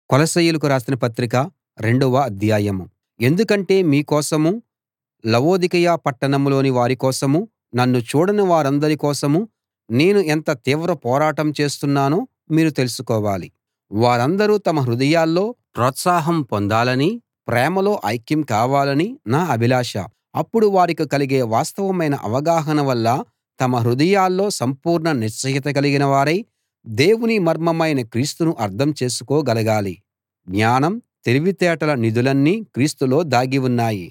కొలస్సీయులకు రాసిన పత్రిక రెండవ అధ్యాయం ఎందుకంటే మీ కోసమూ లవొదికయ పట్టణంలోని వారి కోసమూ నన్ను చూడని వారందరి కోసమూ నేను ఎంత తీవ్ర పోరాటం చేస్తున్నానో మీరు తెలుసుకోవాలి వారందరూ తమ హృదయాల్లో ప్రోత్సాహం పొందాలనీ ప్రేమలో ఐక్యం కావాలని నా అభిలాష అప్పుడు వారికి కలిగే వాస్తవమైన అవగాహన వల్ల తమ హృదయాల్లో సంపూర్ణ నిశ్చయత కలిగిన వారై దేవుని మర్మమైన క్రీస్తును అర్థం చేసుకోగలగాలి జ్ఞానం తెలివితేటల నిధులన్నీ క్రీస్తులో దాగి ఉన్నాయి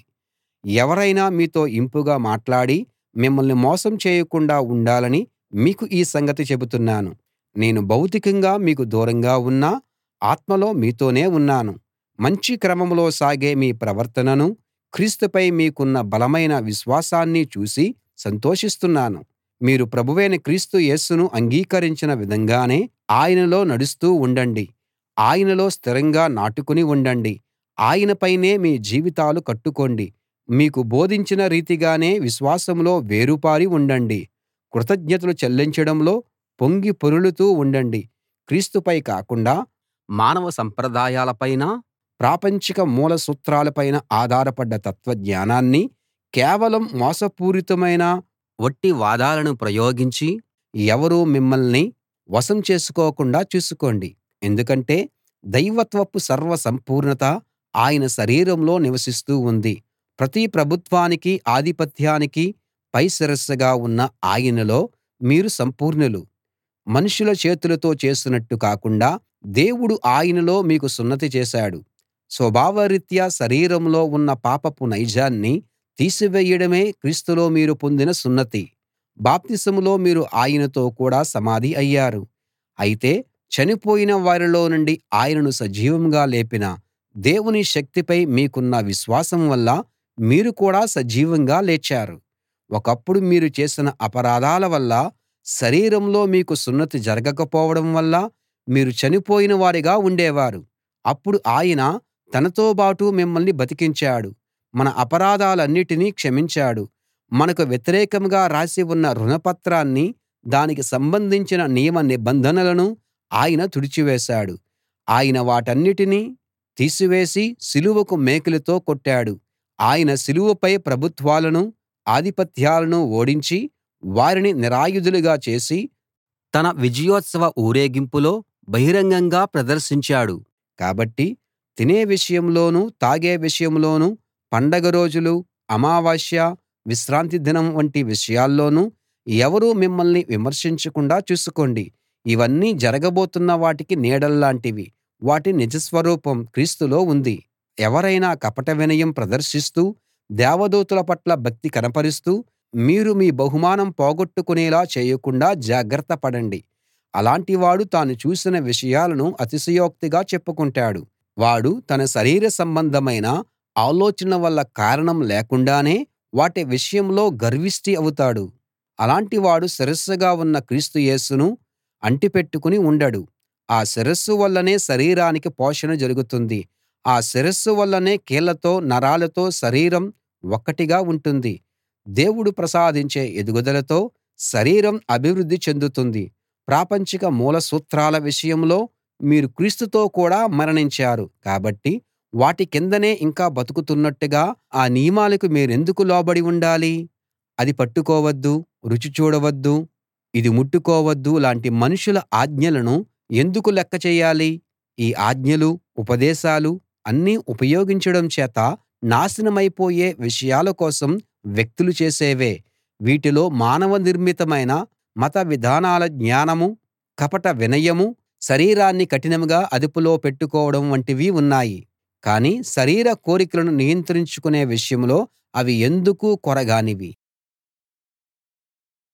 ఎవరైనా మీతో ఇంపుగా మాట్లాడి మిమ్మల్ని మోసం చేయకుండా ఉండాలని మీకు ఈ సంగతి చెబుతున్నాను నేను భౌతికంగా మీకు దూరంగా ఉన్నా ఆత్మలో మీతోనే ఉన్నాను మంచి క్రమంలో సాగే మీ ప్రవర్తననూ క్రీస్తుపై మీకున్న బలమైన విశ్వాసాన్నీ చూసి సంతోషిస్తున్నాను మీరు ప్రభువైన క్రీస్తు యేసును అంగీకరించిన విధంగానే ఆయనలో నడుస్తూ ఉండండి ఆయనలో స్థిరంగా నాటుకుని ఉండండి ఆయన పైనే మీ జీవితాలు కట్టుకోండి మీకు బోధించిన రీతిగానే విశ్వాసంలో వేరుపారి ఉండండి కృతజ్ఞతలు చెల్లించడంలో పొంగి పొర్లుతూ ఉండండి క్రీస్తుపై కాకుండా మానవ సంప్రదాయాలపైనా ప్రాపంచిక మూల సూత్రాలపైనా ఆధారపడ్డ తత్వజ్ఞానాన్నీ కేవలం మోసపూరితమైన వట్టి వాదాలను ప్రయోగించి ఎవరూ మిమ్మల్ని వశం చేసుకోకుండా చూసుకోండి ఎందుకంటే దైవత్వపు సర్వ సంపూర్ణత ఆయన శరీరంలో నివసిస్తూ ఉంది ప్రతి ప్రభుత్వానికీ ఆధిపత్యానికీ పై శిరస్సుగా ఉన్న ఆయనలో మీరు సంపూర్ణులు మనుషుల చేతులతో చేసినట్టు కాకుండా దేవుడు ఆయనలో మీకు సున్నతి చేశాడు స్వభావరీత్యా శరీరంలో ఉన్న పాపపు నైజాన్ని తీసివేయడమే క్రీస్తులో మీరు పొందిన సున్నతి బాప్తిసంలో మీరు ఆయనతో కూడా సమాధి అయ్యారు అయితే చనిపోయిన వారిలో నుండి ఆయనను సజీవంగా లేపిన దేవుని శక్తిపై మీకున్న విశ్వాసం వల్ల మీరు కూడా సజీవంగా లేచారు ఒకప్పుడు మీరు చేసిన అపరాధాల వల్ల శరీరంలో మీకు సున్నతి జరగకపోవడం వల్ల మీరు చనిపోయిన వారిగా ఉండేవారు అప్పుడు ఆయన తనతోబాటు మిమ్మల్ని బతికించాడు మన అపరాధాలన్నిటినీ క్షమించాడు మనకు వ్యతిరేకంగా రాసి ఉన్న రుణపత్రాన్ని దానికి సంబంధించిన నియమ నిబంధనలను ఆయన తుడిచివేశాడు ఆయన వాటన్నిటినీ తీసివేసి సిలువకు మేకులతో కొట్టాడు ఆయన సిలువపై ప్రభుత్వాలనూ ఆధిపత్యాలనూ ఓడించి వారిని నిరాయుధులుగా చేసి తన విజయోత్సవ ఊరేగింపులో బహిరంగంగా ప్రదర్శించాడు కాబట్టి తినే విషయంలోనూ తాగే విషయంలోనూ పండగ రోజులు అమావాస్య విశ్రాంతి దినం వంటి విషయాల్లోనూ ఎవరూ మిమ్మల్ని విమర్శించకుండా చూసుకోండి ఇవన్నీ జరగబోతున్న వాటికి నీడల్లాంటివి వాటి నిజ స్వరూపం క్రీస్తులో ఉంది ఎవరైనా కపట వినయం ప్రదర్శిస్తూ దేవదూతల పట్ల భక్తి కనపరుస్తూ మీరు మీ బహుమానం పోగొట్టుకునేలా చేయకుండా జాగ్రత్త పడండి అలాంటి వాడు తాను చూసిన విషయాలను అతిశయోక్తిగా చెప్పుకుంటాడు వాడు తన శరీర సంబంధమైన ఆలోచన వల్ల కారణం లేకుండానే వాటి విషయంలో గర్విష్టి అవుతాడు అలాంటి వాడు శిరస్సుగా ఉన్న క్రీస్తు యేసును అంటిపెట్టుకుని ఉండడు ఆ శిరస్సు వల్లనే శరీరానికి పోషణ జరుగుతుంది ఆ శిరస్సు వల్లనే కీళ్లతో నరాలతో శరీరం ఒక్కటిగా ఉంటుంది దేవుడు ప్రసాదించే ఎదుగుదలతో శరీరం అభివృద్ధి చెందుతుంది ప్రాపంచిక మూల సూత్రాల విషయంలో మీరు క్రీస్తుతో కూడా మరణించారు కాబట్టి వాటి కిందనే ఇంకా బతుకుతున్నట్టుగా ఆ నియమాలకు మీరెందుకు లోబడి ఉండాలి అది పట్టుకోవద్దు రుచి చూడవద్దు ఇది ముట్టుకోవద్దు లాంటి మనుషుల ఆజ్ఞలను ఎందుకు లెక్క చేయాలి ఈ ఆజ్ఞలు ఉపదేశాలు అన్నీ ఉపయోగించడం చేత నాశనమైపోయే విషయాల కోసం వ్యక్తులు చేసేవే వీటిలో మానవ నిర్మితమైన మత విధానాల జ్ఞానమూ కపట వినయమూ శరీరాన్ని కఠినంగా అదుపులో పెట్టుకోవడం వంటివి ఉన్నాయి కానీ శరీర కోరికలను నియంత్రించుకునే విషయంలో అవి ఎందుకూ కొరగానివి